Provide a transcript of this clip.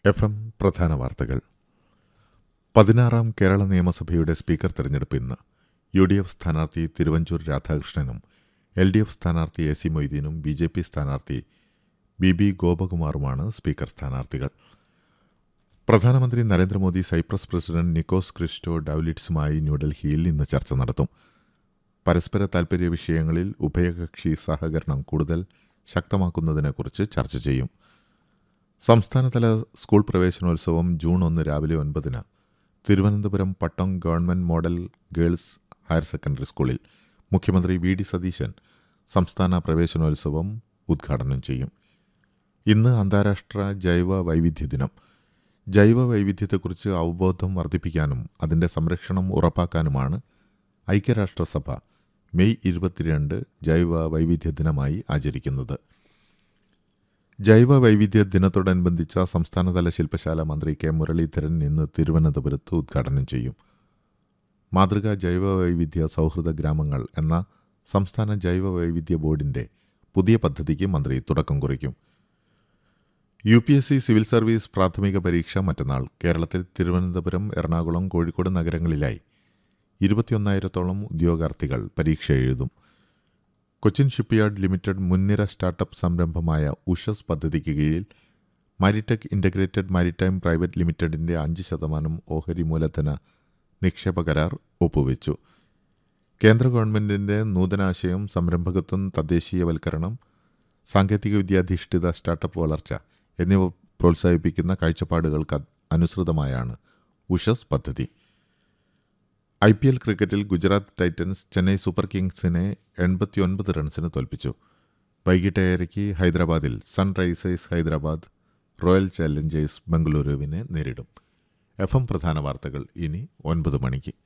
F M പ്രധാന വാർത്തകൾ പതിനാറാം കേരള നിയമസഭയുടെ സ്പീക്കർ തെരഞ്ഞെടുപ്പ് ഇന്ന് യു ഡി എഫ് സ്ഥാനാർത്ഥി തിരുവഞ്ചൂർ രാധാകൃഷ്ണനും എൽ ഡി എഫ് സ്ഥാനാർത്ഥി എ സി മൊയ്തീനും ബി ജെ പി സ്ഥാനാർത്ഥി ബി ബി ഗോപകുമാറുമാണ് സ്പീക്കർ സ്ഥാനാർത്ഥികൾ പ്രധാനമന്ത്രി നരേന്ദ്രമോദി സൈപ്രസ് പ്രസിഡന്റ് നിക്കോസ് ക്രിസ്റ്റോ ഡൌലിറ്റ്സുമായി ന്യൂഡൽഹിയിൽ ഇന്ന് ചർച്ച നടത്തും പരസ്പര താൽപര്യ വിഷയങ്ങളിൽ ഉഭയകക്ഷി സഹകരണം കൂടുതൽ ശക്തമാക്കുന്നതിനെക്കുറിച്ച് ചർച്ച ചെയ്യും സംസ്ഥാനതല സ്കൂൾ പ്രവേശനോത്സവം ജൂൺ ഒന്ന് രാവിലെ ഒൻപതിന് Thiruvananthapuram Pattom government model girls higher secondary സ്കൂളിൽ മുഖ്യമന്ത്രി വി ഡി സതീശൻ സംസ്ഥാന പ്രവേശനോത്സവം ഉദ്ഘാടനം ചെയ്യും ഇന്ന് അന്താരാഷ്ട്ര ജൈവ വൈവിധ്യ ദിനം ജൈവ വൈവിധ്യത്തെക്കുറിച്ച് അവബോധം വർദ്ധിപ്പിക്കാനും അതിന്റെ സംരക്ഷണം ഉറപ്പാക്കാനുമാണ് ഐക്യരാഷ്ട്രസഭ മെയ് ഇരുപത്തിരണ്ട് ജൈവ വൈവിധ്യ ദിനമായി ആചരിക്കുന്നത് ജൈവ വൈവിധ്യ ദിനത്തോടനുബന്ധിച്ച സംസ്ഥാനതല ശില്പശാല മന്ത്രി കെ മുരളീധരൻ ഇന്ന് തിരുവനന്തപുരത്ത് ഉദ്ഘാടനം ചെയ്യും മാതൃകാ ജൈവ വൈവിധ്യ സൗഹൃദ ഗ്രാമങ്ങൾ എന്ന സംസ്ഥാന ജൈവ വൈവിധ്യ ബോർഡിന്റെ പുതിയ പദ്ധതിക്ക് മന്ത്രി തുടക്കം കുറിക്കും U P S C civil service പ്രാഥമിക പരീക്ഷ മറ്റന്നാൾ കേരളത്തിൽ തിരുവനന്തപുരം എറണാകുളം കോഴിക്കോട് നഗരങ്ങളിലായി ഇരുപത്തിയൊന്നായിരത്തോളം ഉദ്യോഗാർത്ഥികൾ പരീക്ഷ എഴുതും കൊച്ചിൻ ഷിപ്പ്യാർഡ് ലിമിറ്റഡ് മുൻനിര സ്റ്റാർട്ടപ്പ് സംരംഭമായ ഉഷസ് പദ്ധതിക്ക് കീഴിൽ മാരിടെക് ഇൻ്റഗ്രേറ്റഡ് മാരിടൈം പ്രൈവറ്റ് ലിമിറ്റഡിന്റെ അഞ്ച് ശതമാനം ഓഹരി മൂലധന നിക്ഷേപ കരാർ ഒപ്പുവെച്ചു കേന്ദ്ര ഗവൺമെന്റിന്റെ നൂതനാശയം സംരംഭകത്വം തദ്ദേശീയവൽക്കരണം സാങ്കേതിക വിദ്യാധിഷ്ഠിത സ്റ്റാർട്ടപ്പ് വളർച്ച എന്നിവ പ്രോത്സാഹിപ്പിക്കുന്ന കാഴ്ചപ്പാടുകൾക്ക് അനുസൃതമായാണ് ഉഷസ് പദ്ധതി ഐ പി എൽ ക്രിക്കറ്റിൽ ഗുജറാത്ത് ടൈറ്റൻസ് ചെന്നൈ സൂപ്പർ കിങ്സിനെ എൺപത്തിയൊൻപത് റൺസിന് തോൽപ്പിച്ചു വൈകിട്ട് ഏഴരയ്ക്ക് ഹൈദരാബാദിൽ സൺറൈസേഴ്സ് ഹൈദരാബാദ് റോയൽ ചാലഞ്ചേഴ്സ് ബംഗളൂരുവിനെ നേരിടും എഫ് എം പ്രധാന വാർത്തകൾ ഇനി ഒൻപത് മണിക്ക്